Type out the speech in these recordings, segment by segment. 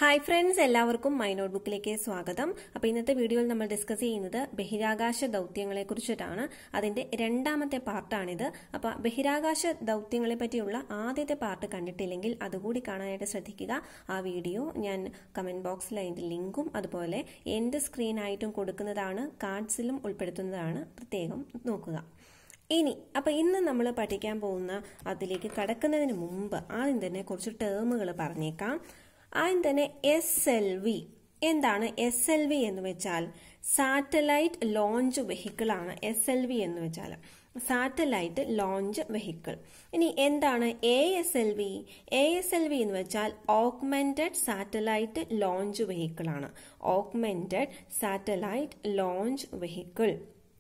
hi friends എല്ലാവർക്കും my note ബുക്കിലേക്ക് സ്വാഗതം അപ്പോൾ ഇന്നത്തെ വീഡിയോയിൽ നമ്മൾ ഡിസ്കസ് ചെയ്യുന്നത് ബഹിരാകാശ ദൗത്യങ്ങളെ കുറിച്ചിട്ടാണ് അതിന്റെ രണ്ടാമത്തെ പാർട്ടാണിത് അപ്പോൾ ബഹിരാകാശ ദൗത്യങ്ങളെ പറ്റിയുള്ള ആദ്യത്തെ പാർട്ട് കണ്ടിട്ടില്ലെങ്കിൽ അതുകൂടി കാണാനായിട്ട് ശ്രദ്ധിക്കുക ആ വീഡിയോ ഞാൻ കമന്റ് ബോക്സിൽ അതിന്റെ ലിങ്കും അതുപോലെ എന്റെ സ്ക്രീനായിട്ടും കൊടുക്കുന്നതാണ് കാർഡ്സിലും ഉൾപ്പെടുത്തുന്നതാണ് പ്രത്യേകം നോക്കുക ഇനി അപ്പൊ ഇന്ന് നമ്മൾ പഠിക്കാൻ പോകുന്ന അതിലേക്ക് കടക്കുന്നതിന് മുമ്പ് ആദ്യം തന്നെ കുറച്ച് ടേമുകൾ പറഞ്ഞേക്കാം ആദ്യം തന്നെ എസ് എൽ വി എന്താണ് എസ് എൽ വി എന്ന് വെച്ചാൽ സാറ്റലൈറ്റ് ലോഞ്ച് വെഹിക്കിൾ ആണ് എസ് എൽ വി എന്ന് വെച്ചാൽ സാറ്റലൈറ്റ് ലോഞ്ച് വെഹിക്കിൾ ഇനി എന്താണ് A S L V A S L V എന്ന് വെച്ചാൽ ഓഗ്മെന്റഡ് സാറ്റലൈറ്റ് ലോഞ്ച് വെഹിക്കിൾ ആണ് ഓഗ്മെന്റഡ് സാറ്റലൈറ്റ് ലോഞ്ച് വെഹിക്കിൾ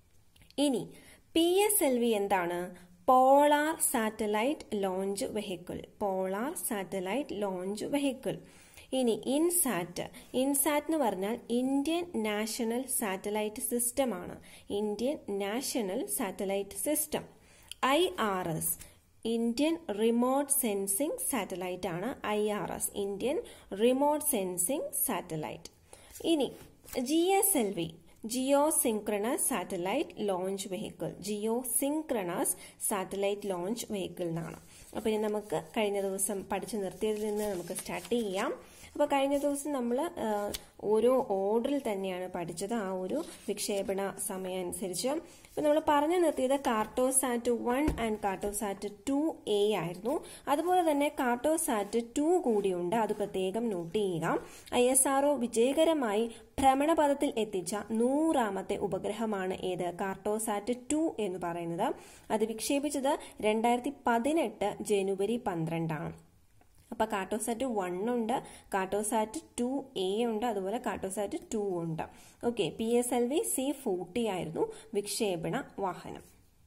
ഇനി പി എസ് എൽ വി എന്താണ് polar satellite launch vehicle polar satellite launch vehicle ഇനി INSAT INSAT എന്ന് പറഞ്ഞാൽ ഇന്ത്യൻ നാഷണൽ സാറ്റലൈറ്റ് സിസ്റ്റം ആണ് Indian national satellite system I R S Indian remote sensing satellite ആണ് I R S Indian remote sensing satellite ഇനി G S L V geosynchronous satellite launch vehicle geosynchronous satellite launch vehicle എന്നാണ് അപ്പോൾ ഇനി നമുക്ക് കഴിഞ്ഞ ദിവസം പഠിച്ചു നിർത്തിയതിൽ നിന്ന് നമുക്ക് സ്റ്റാർട്ട് ചെയ്യാം അപ്പോൾ കഴിഞ്ഞ ദിവസം നമ്മൾ ഓരോ ഓർഡറിൽ തന്നെയാണ് പഠിച്ചത് ആ ഒരു വിക്ഷേപണ സമയം അനുസരിച്ച് അപ്പോൾ നമ്മൾ പറഞ്ഞു നിർത്തിയത് Cartosat one and Cartosat two A ആയിരുന്നു അതുപോലെ തന്നെ കാർട്ടോസാറ്റ് ടു കൂടിയുണ്ട് അത് പ്രത്യേകം നോട്ട് ചെയ്യുക ഐ എസ് ആർഒ വിജയകരമായി ഭ്രമണപഥത്തിൽ എത്തിച്ച നൂറാമത്തെ ഉപഗ്രഹമാണ് ഏത് കാർട്ടോസാറ്റ് ടു എന്ന് പറയുന്നത് അത് വിക്ഷേപിച്ചത് രണ്ടായിരത്തി പതിനെട്ട് ജനുവരി പന്ത്രണ്ടാണ് അപ്പൊ കാർട്ടോസാറ്റ് വൺ ഉണ്ട് കാർട്ടോസാറ്റ് ടു എ ഉണ്ട് അതുപോലെ കാർട്ടോസാറ്റ് ടു ഉണ്ട് okay P S L V C forty ആയിരുന്നു വിക്ഷേപണ വാഹനം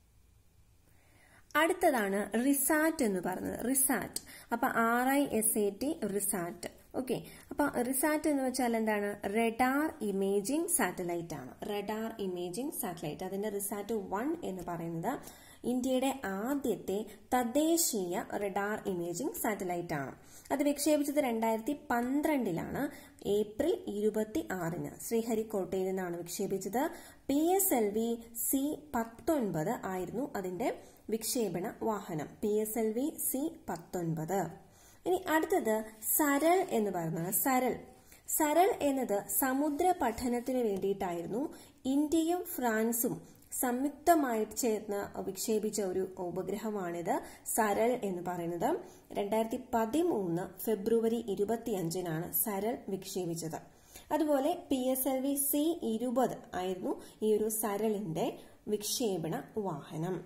അടുത്തതാണ് റിസാറ്റ് എന്ന് പറയുന്നത് റിസാറ്റ് അപ്പൊ R I S A T RISAT okay അപ്പൊ റിസാറ്റ് എന്ന് വെച്ചാൽ എന്താണ് റെഡാർ ഇമേജിംഗ് സാറ്റലൈറ്റ് ആണ് റെഡാർ ഇമേജിംഗ് സാറ്റലൈറ്റ് അതിന്റെ റിസാറ്റ് വൺ എന്ന് പറയുന്നത് ഇന്ത്യയുടെ ആദ്യത്തെ തദ്ദേശീയ റഡാർ ഇമേജിംഗ് സാറ്റലൈറ്റ് ആണ് അത് വിക്ഷേപിച്ചത് രണ്ടായിരത്തി പന്ത്രണ്ടിലാണ് ഏപ്രിൽ ഇരുപത്തി ആറിന് ശ്രീഹരിക്കോട്ടയിൽ നിന്നാണ് വിക്ഷേപിച്ചത് P S L V C പത്തൊൻപത് ആയിരുന്നു അതിന്റെ വിക്ഷേപണ വാഹനം P S L V C പത്തൊൻപത് ഇനി അടുത്തത് സരൾ എന്ന് പറയുന്നത് സരൾ സരൾ എന്നത് സമുദ്ര പഠനത്തിന് വേണ്ടിയിട്ടായിരുന്നു ഇന്ത്യയും ഫ്രാൻസും സംയുക്തമായിട്ട് ചേർന്ന് വിക്ഷേപിച്ച ഒരു ഉപഗ്രഹമാണിത് സരൾ എന്ന് പറയുന്നത് രണ്ടായിരത്തി പതിമൂന്ന് ഫെബ്രുവരി ഇരുപത്തിയഞ്ചിനാണ് സരൾ വിക്ഷേപിച്ചത് അതുപോലെ P S L V C ഇരുപത് ആയിരുന്നു ഈ ഒരു സരളിന്റെ വിക്ഷേപണ വാഹനം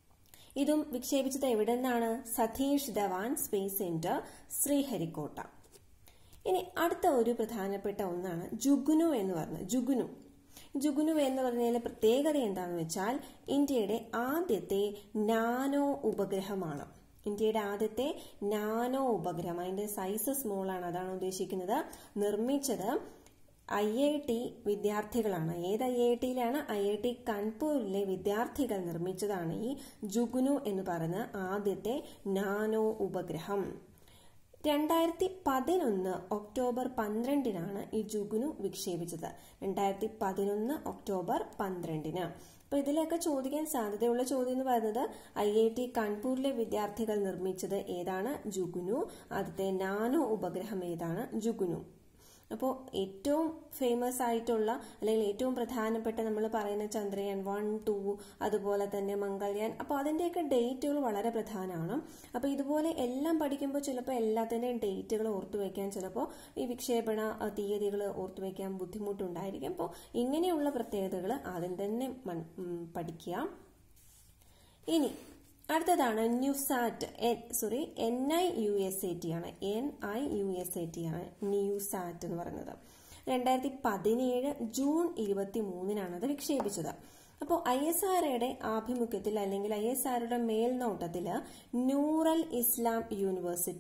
ഇതും വിക്ഷേപിച്ചത് എവിടെ നിന്നാണ് സതീഷ് ധവാൻ സ്പേസ് സെന്റർ ശ്രീഹരിക്കോട്ട ഇനി അടുത്ത ഒരു പ്രധാനപ്പെട്ട ഒന്നാണ് ജുഗ്നു എന്ന് പറയുന്നത് ജുഗ്നു ജുഗ്നു എന്ന് പറഞ്ഞതിലെ പ്രത്യേകത എന്താണെന്ന് വെച്ചാൽ ഇന്ത്യയുടെ ആദ്യത്തെ നാനോ ഉപഗ്രഹമാണ് ഇന്ത്യയുടെ ആദ്യത്തെ നാനോ ഉപഗ്രഹം അതിന്റെ സൈസ് സ്മോൾ ആണ് അതാണ് ഉദ്ദേശിക്കുന്നത് നിർമ്മിച്ചത് ഐ ഐ ടി വിദ്യാർത്ഥികളാണ് ഏത് ഐ ഐ ടിയിലാണ് ഐ ഐ ടി കാൺപൂരിലെ വിദ്യാർത്ഥികൾ നിർമ്മിച്ചതാണ് ഈ ജുഗ്നു എന്ന് പറയുന്ന ആദ്യത്തെ നാനോ ഉപഗ്രഹം രണ്ടായിരത്തി പതിനൊന്ന് ഒക്ടോബർ പന്ത്രണ്ടിനാണ് ഈ ജുഗ്നു വിക്ഷേപിച്ചത് രണ്ടായിരത്തി പതിനൊന്ന് ഒക്ടോബർ പന്ത്രണ്ടിന് അപ്പൊ ഇതിലൊക്കെ ചോദിക്കാൻ സാധ്യതയുള്ള ചോദ്യം എന്ന് പറയുന്നത് ഐ ഐ ടി കാൺപൂരിലെ വിദ്യാർത്ഥികൾ നിർമ്മിച്ചത് ഏതാണ് ജുഗ്നു ആദ്യത്തെ നാനോ ഉപഗ്രഹം ഏതാണ് ജുഗ്നു അപ്പോൾ ഏറ്റവും ഫേമസ് ആയിട്ടുള്ള അല്ലെങ്കിൽ ഏറ്റവും പ്രധാനപ്പെട്ട നമ്മൾ പറയുന്ന ചന്ദ്രയാൻ വൺ ടു അതുപോലെ തന്നെ മംഗൾയാൻ അപ്പോൾ അതിൻ്റെയൊക്കെ ഡേറ്റുകൾ വളരെ പ്രധാനമാണ് അപ്പോൾ ഇതുപോലെ എല്ലാം പഠിക്കുമ്പോൾ ചിലപ്പോൾ എല്ലാത്തിൻ്റെയും ഡേറ്റുകൾ ഓർത്തു വെക്കാൻ ചിലപ്പോൾ ഈ വിക്ഷേപണ തീയതികൾ ഓർത്തു വെക്കാൻ ബുദ്ധിമുട്ടുണ്ടായിരിക്കും അപ്പോൾ ഇങ്ങനെയുള്ള പ്രത്യേകതകൾ ആദ്യം തന്നെ പഠിക്കുക ഇനി അടുത്തതാണ് NIUSAT sorry N I U S A T ആണ് N I U S A T ആണ് ന്യൂസാറ്റ് എന്ന് പറയുന്നത് രണ്ടായിരത്തി പതിനേഴ് ജൂൺ ഇരുപത്തി മൂന്നിനാണ് അത് വിക്ഷേപിച്ചത് അപ്പോൾ ഐ എസ് ആർഒയുടെ ആഭിമുഖ്യത്തിൽ അല്ലെങ്കിൽ ഐ എസ് ആർഒയുടെ മേൽനോട്ടത്തിൽ നൂറൽ ഇസ്ലാം യൂണിവേഴ്സിറ്റി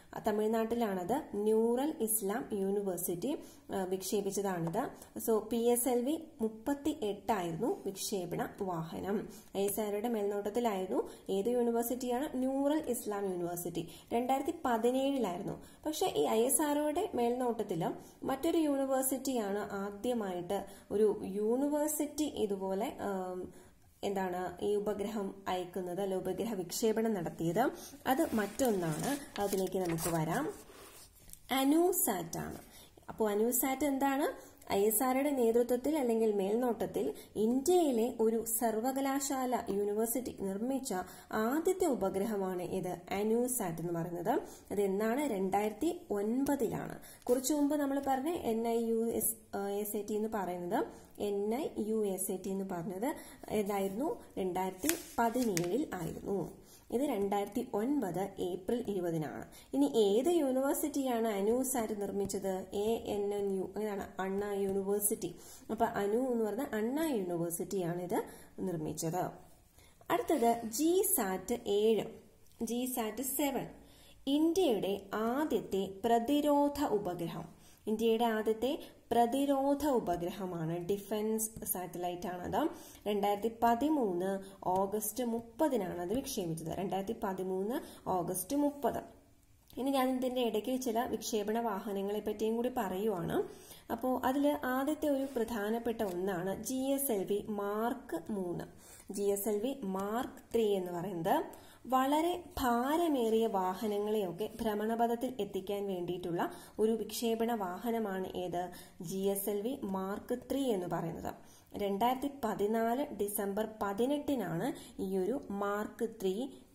തമിഴ്നാട്ടിലാണത് ന്യൂറൽ ഇസ്ലാം യൂണിവേഴ്സിറ്റി വിക്ഷേപിച്ചതാണിത് so P S L V മുപ്പത്തി എട്ടായിരുന്നു വിക്ഷേപണ വാഹനം ഐ എസ് ആറുടെ മേൽനോട്ടത്തിലായിരുന്നു ഏത് യൂണിവേഴ്സിറ്റിയാണ് ന്യൂറൽ ഇസ്ലാം യൂണിവേഴ്സിറ്റി രണ്ടായിരത്തി പതിനേഴിലായിരുന്നു പക്ഷെ ഈ ഐ എസ് ആർഒയുടെ മേൽനോട്ടത്തിൽ മറ്റൊരു യൂണിവേഴ്സിറ്റിയാണ് ആദ്യമായിട്ട് ഒരു യൂണിവേഴ്സിറ്റി ഇതുപോലെ എന്താണ് ഈ ഉപഗ്രഹം അയക്കുന്നത് അല്ലെ ഉപഗ്രഹ വിക്ഷേപണം നടത്തിയത് അത് മറ്റൊന്നാണ് അതിലേക്ക് നമുക്ക് വരാം അനൂസാറ്റ് ആണ് അപ്പോൾ അനൂസാറ്റ് എന്താണ് ഐ എസ് ആറുടെ നേതൃത്വത്തിൽ അല്ലെങ്കിൽ മേൽനോട്ടത്തിൽ ഇന്ത്യയിലെ ഒരു സർവകലാശാല യൂണിവേഴ്സിറ്റി നിർമ്മിച്ച ആദ്യത്തെ ഉപഗ്രഹമാണ് ഇത് അനൂസാറ്റ് എന്ന് പറയുന്നത് അത് എന്നാണ് രണ്ടായിരത്തി ഒൻപതിലാണ് കുറച്ചു മുമ്പ് നമ്മൾ പറഞ്ഞ N I U S S A T എന്ന് പറയുന്നത് N I U S A T എന്ന് പറഞ്ഞത് ഏതായിരുന്നു രണ്ടായിരത്തി പതിനേഴിൽ ആയിരുന്നു ഇത് രണ്ടായിരത്തി ഒൻപത് ഏപ്രിൽ ഇരുപതിനാണ് ഇനി ഏത് യൂണിവേഴ്സിറ്റിയാണ് അനൂസാറ്റ് നിർമ്മിച്ചത് എ എൻ എൻ യു ഇതാണ് അണ്ണ യൂണിവേഴ്സിറ്റി അപ്പൊ അനു എന്ന് പറഞ്ഞ അണ്ണ യൂണിവേഴ്സിറ്റിയാണ് ഇത് നിർമ്മിച്ചത് അടുത്തത് ജി സാറ്റ് ഏഴ് ജി സാറ്റ് സെവൻ ഇന്ത്യയുടെ ആദ്യത്തെ പ്രതിരോധ ഉപഗ്രഹം ഇന്ത്യയുടെ ആദ്യത്തെ പ്രതിരോധ ഉപഗ്രഹമാണ് ഡിഫൻസ് സാറ്റലൈറ്റ് ആണത് രണ്ടായിരത്തി പതിമൂന്ന് ഓഗസ്റ്റ് മുപ്പതിനാണ് അത് വിക്ഷേപിച്ചത് രണ്ടായിരത്തി പതിമൂന്ന് ഓഗസ്റ്റ് മുപ്പത് ഇനി ഞാൻ ഇതിന്റെ ഇടയ്ക്ക് ചില വിക്ഷേപണ വാഹനങ്ങളെ പറ്റിയും കൂടി പറയുവാണ് അപ്പോൾ അതിൽ ആദ്യത്തെ ഒരു പ്രധാനപ്പെട്ട ഒന്നാണ് G S L V mark മൂന്ന് G S L V mark three എന്ന് പറയുന്നത് വളരെ ഭാരമേറിയ വാഹനങ്ങളെയൊക്കെ ഭ്രമണപഥത്തിൽ എത്തിക്കാൻ വേണ്ടിയിട്ടുള്ള ഒരു വിക്ഷേപണ വാഹനമാണ് ഏത് G S L V mark three എന്ന് പറയുന്നത് രണ്ടായിരത്തി പതിനാല് ഡിസംബർ പതിനെട്ടിനാണ് ഈ ഒരു മാർക്ക് ത്രീ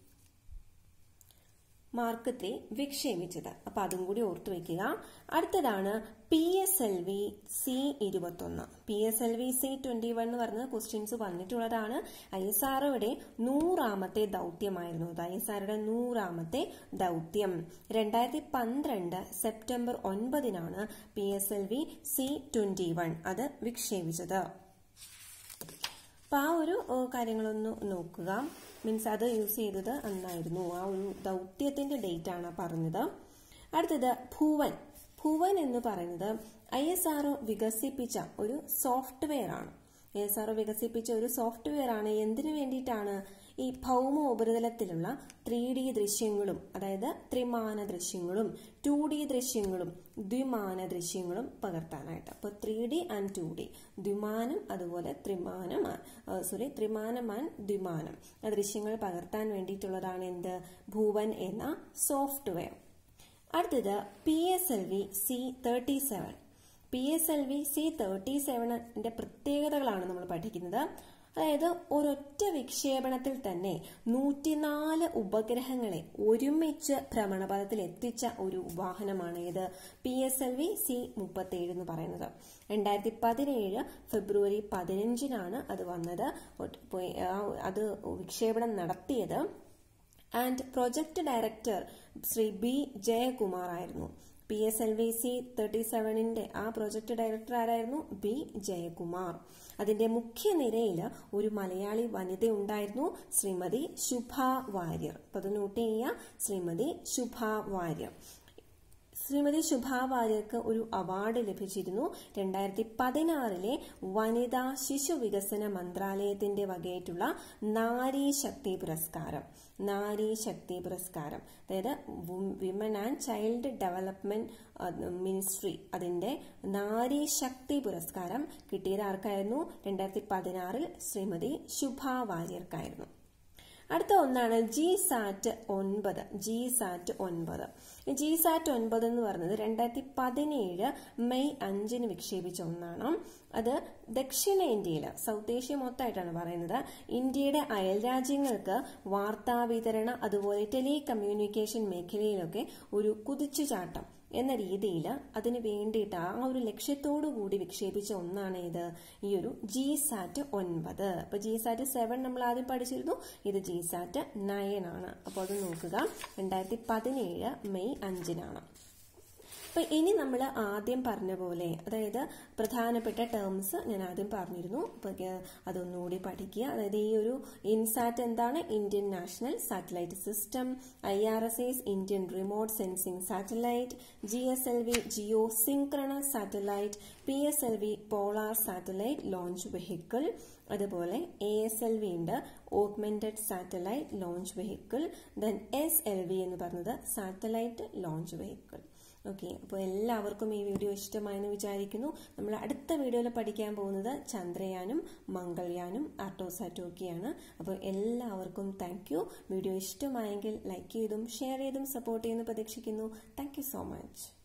മാർക്ക് ത്രീ വിക്ഷേപിച്ചത് അപ്പൊ അതും കൂടി ഓർത്തു വെക്കുക അടുത്തതാണ് P S L V C ഇരുപത്തൊന്ന് P S L V C twenty one എന്ന് പറഞ്ഞ ക്വസ്റ്റ്യൻസ് വന്നിട്ടുള്ളതാണ് ഐ എസ് ആർഒയുടെ നൂറാമത്തെ ദൗത്യമായിരുന്നു ഐ എസ് ആറുടെ നൂറാമത്തെ ദൗത്യം രണ്ടായിരത്തി പന്ത്രണ്ട് സെപ്റ്റംബർ ഒൻപതിനാണ് P S L V C twenty one അത് വിക്ഷേപിച്ചത് അപ്പൊ ആ ഒരു കാര്യങ്ങളൊന്ന് നോക്കുക മീൻസ് അത് യൂസ് ചെയ്തത് അന്നായിരുന്നു ആ ഒരു ദൗത്യത്തിന്റെ ഡേറ്റ് ആണ് പറഞ്ഞത് അടുത്തത് ഭുവൻ ഭുവൻ എന്ന് പറയുന്നത് ഐ എസ് ആർ വികസിപ്പിച്ച ഒരു സോഫ്റ്റ്വെയർ ആണ് ഐ എസ് ആർ വികസിപ്പിച്ച ഒരു സോഫ്റ്റ്വെയർ ആണ് എന്തിനു വേണ്ടിയിട്ടാണ് ഈ ഭൗമ ഉപരിതലത്തിലുള്ള ത്രീ ഡി ദൃശ്യങ്ങളും അതായത് ത്രിമാന ദൃശ്യങ്ങളും ടു ഡി ദൃശ്യങ്ങളും ദ്വിമാന ദൃശ്യങ്ങളും പകർത്താനായിട്ട് അപ്പോൾ three D and two D ദ്വിമാനം അതുപോലെ ത്രിമാനം സോറി ത്രിമാനം ആൻഡ് ദ്വിമാനം ആ ദൃശ്യങ്ങൾ പകർത്താൻ വേണ്ടിയിട്ടുള്ളതാണ് എന്ത് ഭൂവൻ എന്ന സോഫ്റ്റ്വെയർ അടുത്തത് P S L V C thirty seven P S L V C thirty സെവനിന്റെ പ്രത്യേകതകളാണ് നമ്മൾ പഠിക്കുന്നത് അതായത് ഒരൊറ്റ വിക്ഷേപണത്തിൽ തന്നെ നൂറ്റിനാല് ഉപഗ്രഹങ്ങളെ ഒരുമിച്ച് ഭ്രമണപഥത്തിൽ എത്തിച്ച ഒരു വാഹനമാണ് ഇത് P S L V C മുപ്പത്തേഴ് എന്ന് പറയുന്നത് രണ്ടായിരത്തി പതിനേഴ് ഫെബ്രുവരി പതിനഞ്ചിനാണ് അത് വന്നത് അത് വിക്ഷേപണം നടത്തിയത് and project director Shri B Jayakumar ആയിരുന്നു P S L V C thirty സെവനിന്റെ ആ പ്രൊജക്ട് ഡയറക്ടർ ആരായിരുന്നു ബി ജയകുമാർ അതിന്റെ മുഖ്യ നിരയിൽ ഒരു മലയാളി വനിത ഉണ്ടായിരുന്നു ശ്രീമതി ശുഭ വാര്യർ അപ്പൊ അത് നോട്ട് ചെയ്യുക ശ്രീമതി ശുഭ വാര്യർ ശ്രീമതി ശുഭ വാര്യർക്ക് ഒരു അവാർഡ് ലഭിച്ചിരുന്നു രണ്ടായിരത്തി പതിനാറിലെ വനിതാ ശിശു വികസന മന്ത്രാലയത്തിന്റെ വകയായിട്ടുള്ള നാരി ശക്തി പുരസ്കാരം നാരി ശക്തി പുരസ്കാരം അതായത് women and child development ministry അതിന്റെ നാരി ശക്തി പുരസ്കാരം കിട്ടിയത് ആർക്കായിരുന്നു രണ്ടായിരത്തി പതിനാറിൽ ശ്രീമതി ശുഭ വാര്യർക്കായിരുന്നു അടുത്ത ഒന്നാണ് ജി സാറ്റ് ഒൻപത് ജി സാറ്റ് ഒൻപത് ജി സാറ്റ് ഒൻപത് എന്ന് പറയുന്നത് രണ്ടായിരത്തി പതിനേഴ് മെയ് അഞ്ചിന് വിക്ഷേപിച്ച ഒന്നാണ് അത് ദക്ഷിണേന്ത്യയിൽ സൗത്ത് ഏഷ്യ മൊത്തമായിട്ടാണ് പറയുന്നത് ഇന്ത്യയുടെ അയൽ രാജ്യങ്ങൾക്ക് വാർത്താ വിതരണ അതുപോലെ ടെലി കമ്മ്യൂണിക്കേഷൻ മേഖലയിലൊക്കെ ഒരു കുതിച്ചുചാട്ടം എന്ന രീതിയിൽ അതിന് വേണ്ടിയിട്ട് ആ ഒരു ലക്ഷ്യത്തോടു കൂടി വിക്ഷേപിച്ച ഒന്നാണ് ഇത് ഈ ഒരു ജി സാറ്റ് ഒൻപത് അപ്പൊ ജി സാറ്റ് സെവൻ നമ്മൾ ആദ്യം പഠിച്ചിരുന്നു ഇത് ജി സാറ്റ് നയൻ ആണ് അപ്പോൾ അത് നോക്കുക രണ്ടായിരത്തി പതിനേഴ് മെയ് അഞ്ചിനാണ് അപ്പൊ ഇനി നമ്മൾ ആദ്യം പറഞ്ഞ പോലെ അതായത് പ്രധാനപ്പെട്ട ടേംസ് ഞാൻ ആദ്യം പറഞ്ഞിരുന്നു അപ്പൊ അതൊന്നുകൂടി പഠിക്കുക അതായത് ഈ ഒരു ഇൻസാറ്റ് എന്താണ് Indian national satellite system I R S S Indian remote sensing satellite G S L V geosynchronous satellite P S L V polar satellite launch vehicle അതുപോലെ എ എസ് എൽ വി ഉണ്ട് augmented satellite launch vehicle then S L V എന്ന് പറഞ്ഞത് satellite launch vehicle okay അപ്പോൾ എല്ലാവർക്കും ഈ video ഇഷ്ടമായെന്ന് വിചാരിക്കുന്നു നമ്മൾ അടുത്ത വീഡിയോയിൽ പഠിക്കാൻ പോകുന്നത് ചന്ദ്രയാനും മംഗൾയാനും ആർട്ടോസാറ്റും ഒക്കെയാണ് അപ്പോൾ എല്ലാവർക്കും താങ്ക് യു വീഡിയോ ഇഷ്ടമായെങ്കിൽ ലൈക്ക് ചെയ്തും ഷെയർ ചെയ്തും സപ്പോർട്ട് ചെയ്യുന്നു പ്രതീക്ഷിക്കുന്നു താങ്ക് സോ മച്ച്